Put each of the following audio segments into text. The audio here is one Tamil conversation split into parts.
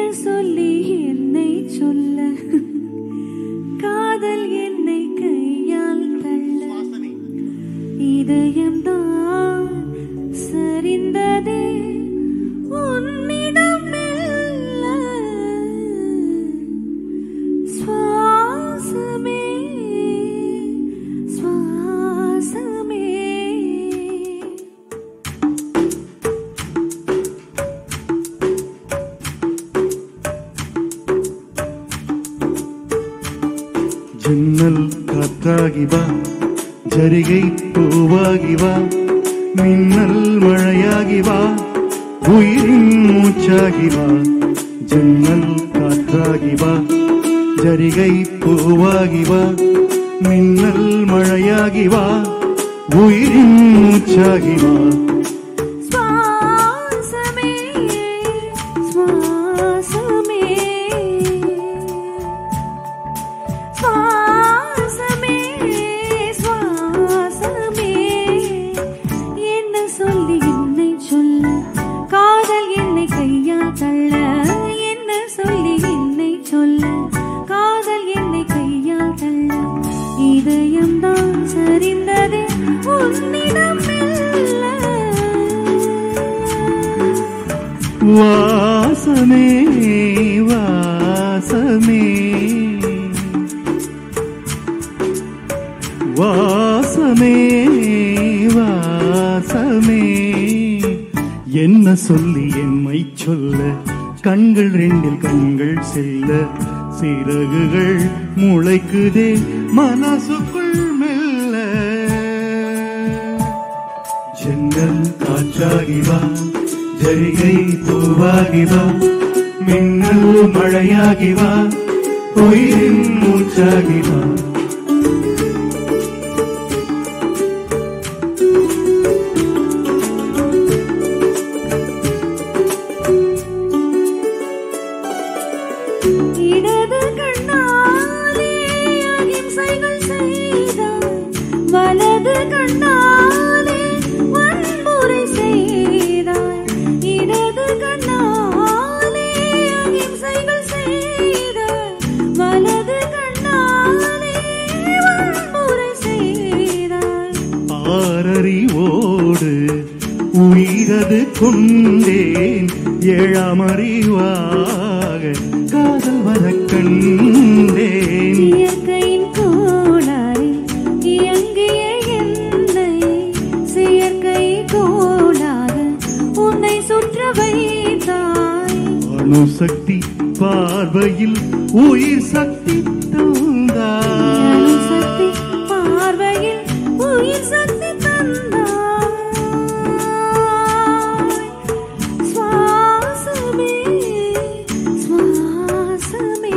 சொல்லி என்னை சொல்ல காதல் என்னை கையால் தள்ள இதயம்தான் சரிந்ததே உன்னிடம் மெல்ல சுவாசமே சுவாசமே ஜன்னல் காத்தாகி வா ஜரிகை பூவாகி வா மின்னல் மழையாகி வா உயிரின் மூச்சாகி வா ஜன்னல் காத்தாகி வா ஜரிகை பூவாகி வா மின்னல் மழையாகி வா உயிரின் மூச்சாகி வா சுவாசமே சுவாசமே சுவாசமே சுவாசமே என்ன சொல்லி என்னை சொல்ல காதல் என்னை கையால் தள்ள என்ன சொல்லி என்னை சொல்ல காதல் என்னை கையால் தள்ள இதயம்தான் சரிந்தது உன்னிடம் மெல்ல வாசமே வாசமே வாசமே வாசமே என்ன சொல்லி எம்மை சொல்ல கண்கள் ரெண்டில் கண்கள் செல்ல சிறகுகள் முளைக்குதே மனசுக்குள் மெல்ல ஜன்னல் காற்றாகி வா ஜரிகை பூவாகி வா மின்னல் மழையாகி வா உயிரின் மூச்சாகி வா இடது கண்ணாலே அகிம்சைகள் செய்தாய் வலது கண்ணாலே வன்முறை செய்தாய் இடது கண்ணாலே அகிம்சைகள் செய்தாய் வலது கண்ணாலே வன்முறை செய்தாய் ஆறறிவோடு உயிரது கொண்டேன் ஏழாம் அறிவாக காதல் வர கண்டேன் இயற்கையின் கோளாறில் இயங்கிய என்னை செயற்கை கோளாறு உன்னை சுற்ற வைத்தாய் அணுசக்தி பார்வையில் உயிர் சக்தி தந்தாய் அணுசக்தி பார்வையில் உயிர் சக்தி தந்தாய் சுவாசமே சுவாசமே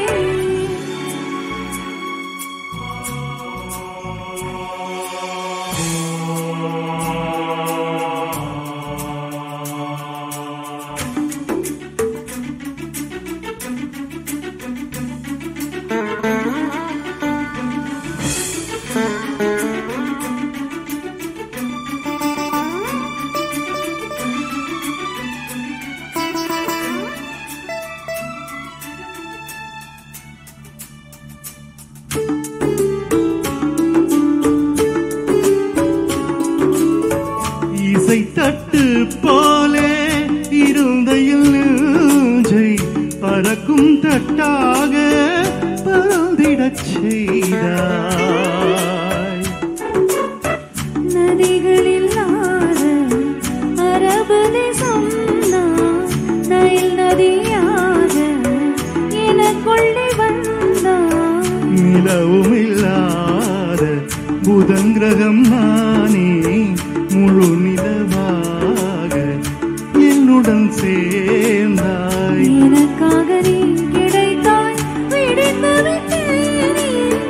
இசை தட்டு போலே இருந்த நெஞ்சை பறக்கும் தட்டாக பறந்திடச் செய்தாய் நதிகளில் ஆற அரபு தேசம் நைல் நதியாக எனக்குள்ளே வந்தாய் நிலவும் இல்லாத புதன் கிரகம் நானே முழு நிலவாக என்னுடன் சேர்ந்தாய் எனக்காக நீ கிடைத்தாய் விடிந்து விட்டேனே.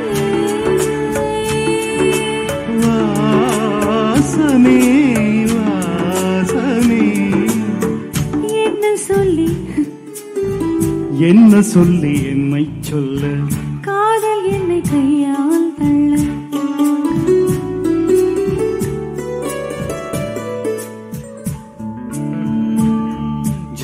வாசமே வாசமே என்ன சொல்லி என்ன சொல்லி என்னை சொல்ல காதல் என்னை கையால் தள்ள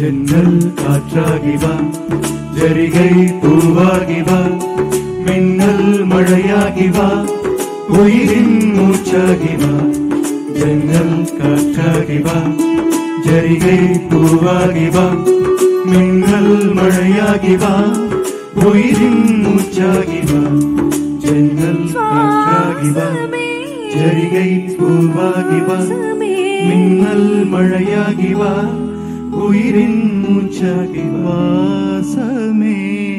ஜன்னல் காற்றாகி வா ஜரிகை பூவாகி வா மின்னல் மழையாகி வா உயிரின் மூச்சாகி வா ஜன்னல் காற்றாகி வா ஜரிகை பூவாகி வா மின்னல் மழையாகி வா உயிரின் மூச்சாகி வா ஜன்னல் காற்றாகி வா ஜரிகை பூவாகி வா மின்னல் மழையாகி வா உயிரின் மூச்சாகி வாசமே